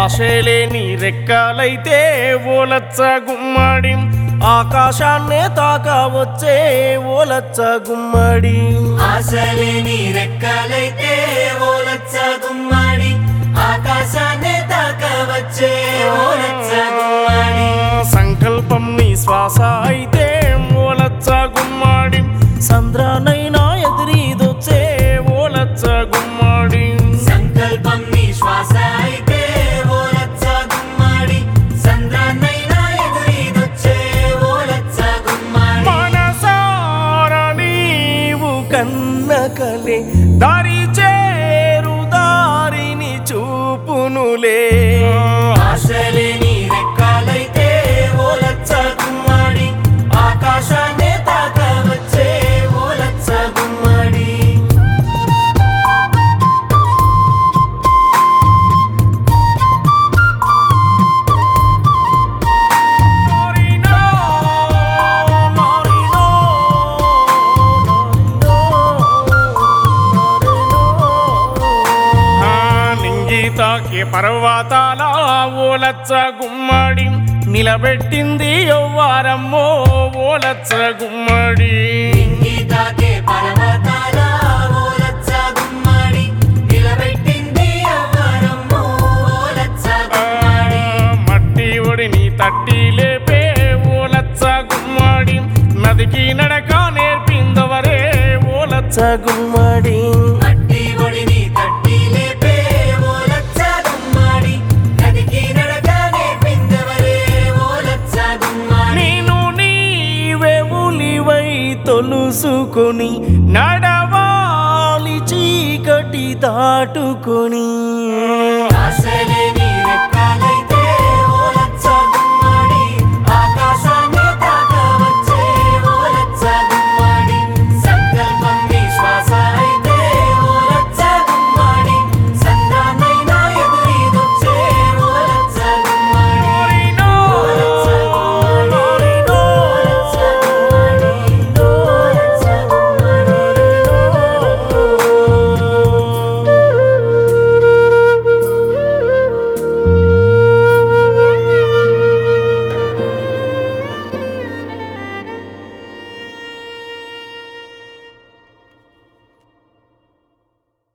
ఆశలే నీ రెక్కలైతే ఓలచ్చ గుమ్మడి ఆకాశాన్నే తాకవచ్చే ఓలచ్చ గుమ్మడి ఆశలే నీ రెక్కలైతే ఓలచ్చ గుమ్మడి ఆకాశాన్ని తాకవచ్చే ఓలచ్చ గుమ్మడి సంకల్పం నీ శ్వాస అయితే ఓలచ్చ గుమ్మడి సంద్రానైనా ఎదిరీదొచ్చే ఓలచ్చ గుమ్మడి సంకల్పం నీ శ్వాస అయితే ఓలచ్చ గుమ్మడి సంద్రాన్నైనా ఎదురీదొచ్చే ఓలచ్చ గుమ్మడి మనసార నీవు కన్నకలే దారి చేరు దారిని చూపునులే ఆశలే నీ రెక్కలైతే ఓలచ్చ గుమ్మడి ఆకాశాన్ని తాకవచ్చే ఓలచ్చ గుమ్మడి నారినో, నారినో, నారినో. ఆ నింగి తాకే పర్వతాల ఓలచ్చ గుమ్మడి నిలబెట్టింది యవ్వారమ్మో ఓలచ్చ గుమ్మడి గీతాకే పర్వతాల ఓలచ్చ గుమ్మడి నిలబెట్టింది అవ్వరమ్మో ఓలచ్చ గుమ్మడి మట్టి ఒడిని తట్టి లేపే ఓలచ్చ గుమ్మడి నదికి నడక నేర్పిందవరే ఓలచ్చ గుమ్మడి మట్టి ఒడిని తట్టి లేపే ఓలచ్చ గుమ్మడి నదికి నడకనే పిందవరే ఓలచ్చ గుమ్మడి నేను నీవే ఉలివై తొలుసుకొని నడవాలి చీకటి దాటుకొని